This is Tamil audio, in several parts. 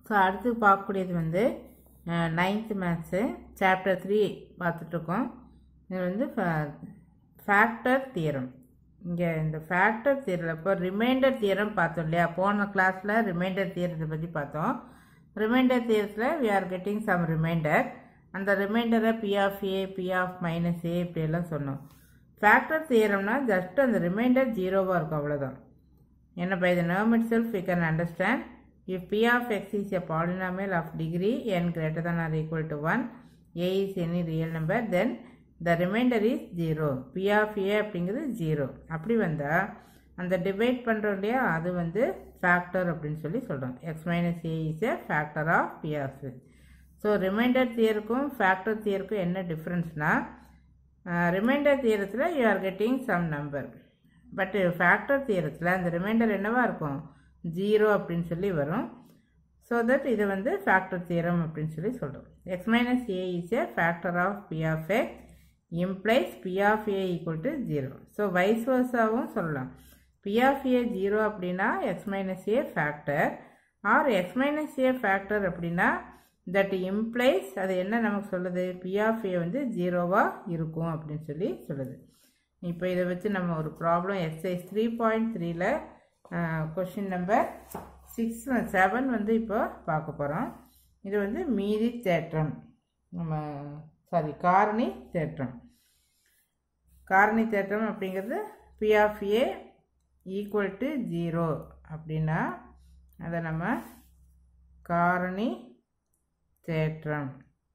ஸோ அடுத்து பார்க்கக்கூடியது வந்து நைன்த்து மேத்ஸு சாப்டர் த்ரீ பார்த்துட்ருக்கோம் இது வந்து ஃபேக்டர் தியரம் இங்கே இந்த ஃபேக்டர் தியரில் இப்போ ரிமைண்டர் தியரம் பார்த்தோம் இல்லையா போன கிளாஸில் ரிமைண்டர் தியரத்தை பற்றி பார்த்தோம் ரிமைண்டர் தியரத்தில் we are getting some reminder அந்த ரிமைண்டரை P of A P of minus A இப்படியெல்லாம் சொன்னோம் ஃபேக்டர் தியரம்னா ஜஸ்ட் அந்த ரிமைண்டர் ஜீரோவாக இருக்கும் அவ்வளோதான் என்ன by the name itself we can understand if P of X is a polynomial of degree N greater than or equal to one A is any real number then the reminder is zero P of A அப்படிங்கிறது ஜீரோ அப்படி வந்தால் அந்த டிவைட் பண்ணுறோம் இல்லையா அது வந்து ஃபேக்டர் அப்படின்னு சொல்லி சொல்கிறோம் X minus A is a factor of P of so reminder தியருக்கும் ஃபேக்டர் தியருக்கும் என்ன டிஃப்ரென்ஸ்னால் ரிமைண்டர் தியரத்தில் you are getting some number but factor தியரத்தில் அந்த ரிமைண்டர் என்னவா இருக்கும் ஜீரோ அப்படின்னு சொல்லி வரும் ஸோ தட் இது வந்து ஃபேக்டர் தியரம் அப்படின்னு சொல்லி சொல்கிறோம் X minus A is a factor of P of X implies P of A equal to zero so vice வர்ஸாகவும் சொல்லலாம் பி ஆஃப் ஏ ஜீரோ அப்படின்னா X minus A factor or X minus A factor அப்படின்னா தட் இம்ப்ளைஸ் அது என்ன நமக்கு சொல்லுது பி ஆஃப் ஏ வந்து ஜீரோவாக இருக்கும் அப்படின்னு சொல்லி சொல்லுது இப்போ இதை வச்சு நம்ம ஒரு ப்ராப்ளம் எக்ஸசைஸ் த்ரீ பாயிண்ட் த்ரீல கொஷின் நம்பர் சிக்ஸ் செவன் வந்து இப்போ பார்க்க போகிறோம் இது வந்து மீதி தேற்றம் நம்ம சாரி காரணி தேற்றம் காரணி தேற்றம் அப்படிங்கிறது P of A equal to zero அப்படின்னா அதை நம்ம காரணி தேற்றம்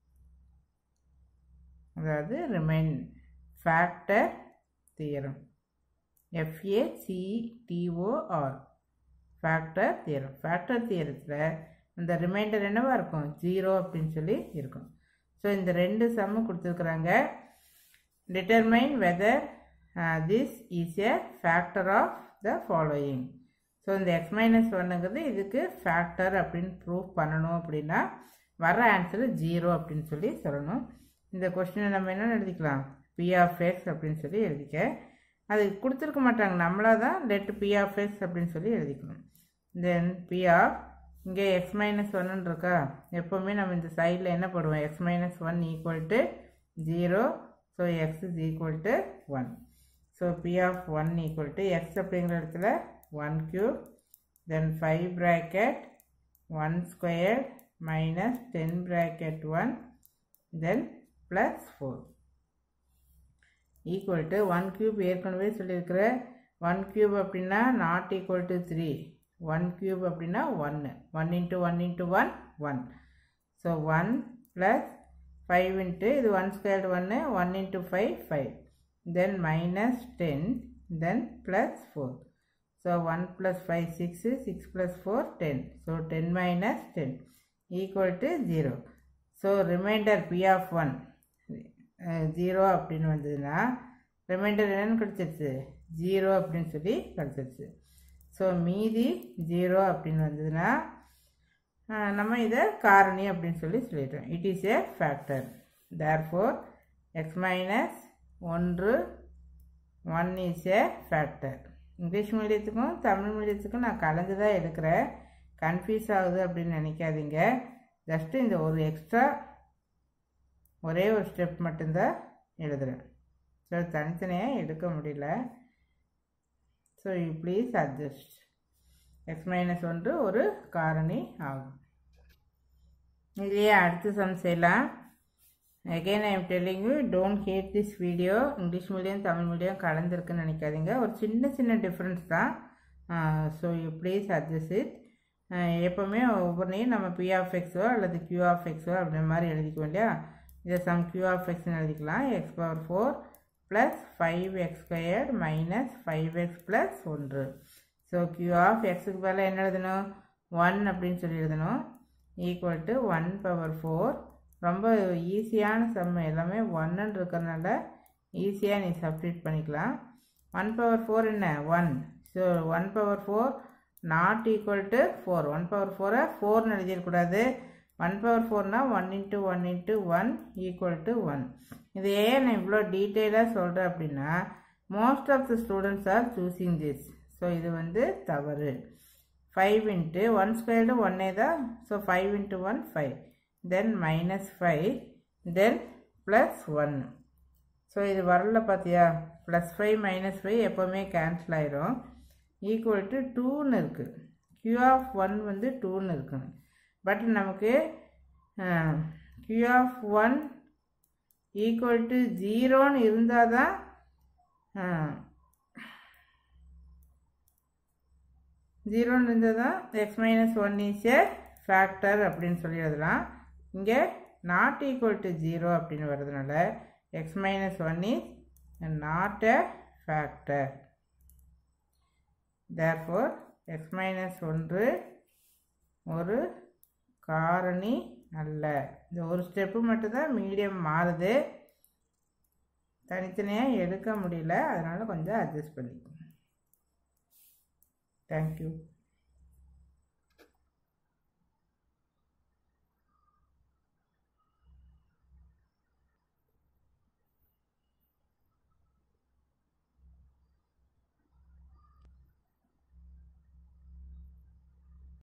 அதாவது remain factor theorem F A C T O R factor theorem factor தியரத்தில் இந்த ரிமைண்டர் என்னவா இருக்கும் ஜீரோ அப்படின்னு சொல்லி இருக்கும் ஸோ இந்த ரெண்டு சம்மு கொடுத்துருக்குறாங்க determine whether this is a factor of the following so இந்த எக்ஸ் மைனஸ் ஒன்னுங்கிறது இதுக்கு ஃபேக்டர் அப்படின்னு ப்ரூவ் பண்ணணும் அப்படின்னா வர ஆன்சரு ஜீரோ அப்படின்னு சொல்லி சொல்லணும் இந்த கொஸ்டினை நம்ம என்ன எழுதிக்கலாம் பி ஆஃப் எக்ஸ் அப்படின்னு சொல்லி எழுதிக்க அது கொடுத்துருக்க மாட்டாங்க நம்மளாக தான் லெட் பி ஆஃப் எக்ஸ் அப்படின்னு சொல்லி எழுதிக்கணும் தென் பி ஆஃப் இங்கே எக்ஸ் மைனஸ் ஒன்னு இருக்கா எப்போவுமே நம்ம இந்த சைடில் என்ன போடுவோம் X minus one equal to zero so X is equal to one so P of one equal to X அப்படிங்கிற இடத்துல one cube then five bracket one square minus ten bracket one then plus four equal to one cube ஏற்கனவே சொல்லியிருக்கிற ஒன் க்யூப் அப்படின்னா not equal to three one cube அப்படின்னா ஒன்று one into one into one one so one plus five into இது ஒன் ஸ்கொயர்டு ஒன்று one into five five then minus ten then plus four so one plus five six six plus four ten so ten minus ten equal to zero so reminder P of one zero அப்படின்னு வந்ததுன்னா ரிமைண்டர் என்னன்னு கிடச்சிருச்சு ஜீரோ அப்படின்னு சொல்லி கிடச்சிருச்சு ஸோ மீதி ஜீரோ அப்படின்னு வந்ததுன்னா நம்ம இதை காரணி அப்படின்னு சொல்லி சொல்லிட்டோம் it is a factor therefore x minus ஒன்று one is a factor English மீடியத்துக்கும் தமிழ் மீடியத்துக்கும் நான் கலந்து தான் எடுக்கிறேன் கன்ஃபியூஸ் ஆகுது அப்படின்னு நினைக்காதீங்க ஜஸ்ட்டு இந்த ஒரு எக்ஸ்ட்ரா ஒரே ஒரு ஸ்டெப் மட்டும்தான் எழுதுகிறேன் ஸோ தனித்தனியாக எடுக்க முடியல so you please adjust x minus ஒன்று ஒரு காரணி ஆகும் இதுலேயே அடுத்த சம் செய்யலாம் again I am telling you don't hate this video English medium Tamil medium கலந்துருக்குன்னு நினைக்காதீங்க ஒரு சின்ன சின்ன டிஃப்ரென்ஸ் தான் so you please adjust it எப்போவுமே ஒவ்வொன்றையும் நம்ம பி ஆஃப் எக்ஸோ அல்லது கியூ ஆஃப் எக்ஸோ அப்படின்ற மாதிரி எழுதிக்குவோம் இல்லையா இதை சம் கியூ ஆஃப் எக்ஸ்னு எழுதிக்கலாம் x power four plus five x squared minus five x plus ஒன்று ஸோ கியூ ஆஃப் எக்ஸுக்கு பதிலாக என்ன எழுதணும் ஒன் அப்படின்னு சொல்லி எழுதணும் equal to one power four ரொம்ப ஈஸியான சம் எல்லாமே ஒன்னு இருக்கிறதுனால ஈஸியாக நீ சப்ஸ்டியூட் பண்ணிக்கலாம் ஒன் பவர் ஃபோர் என்ன one so one power four not equal to four one power ஃபோரை ஃபோர்னு எழுதிடக்கூடாது ஒன் பவர் ஃபோர்னால் one into one into one equal to one இது ஏன் நான் இவ்வளோ டீட்டெயிலாக சொல்கிறேன் அப்படின்னா most of the students are choosing this so இது வந்து தவறு ஃபைவ் இன்ட்டு ஒன் ஸ்கொயர்டு ஒன்னே தான் so five into one five then minus five then plus ஒன்று ஸோ இது வரல பார்த்தியா ப்ளஸ் ஃபைவ் மைனஸ் ஃபைவ் எப்போவுமே கேன்சல் ஆயிரும் ஈக்குவல் டு டூன்னு இருக்குது க்யூ ஆஃப் ஒன் வந்து டூன்னு இருக்குன்னு பட் நமக்கு Q of one equal to ஜீரோன்னு இருந்தால் தான் ஜீரோன்னு இருந்தால் தான் x minus one is a factor அப்படின்னு சொல்லி எழுதலாம் இங்கே நாட் ஈக்குவல் டு ஜீரோ அப்படின்னு வர்றதுனால x minus one is not a factor therefore x minus ஒன்று ஒரு காரணி அல்ல இந்த ஒரு ஸ்டெப்பு மட்டும்தான் மீடியம் மாறுது தனித்தனியாக எடுக்க முடியல அதனால் கொஞ்சம் அட்ஜஸ்ட் பண்ணிக்கோங்க தேங்க்யூ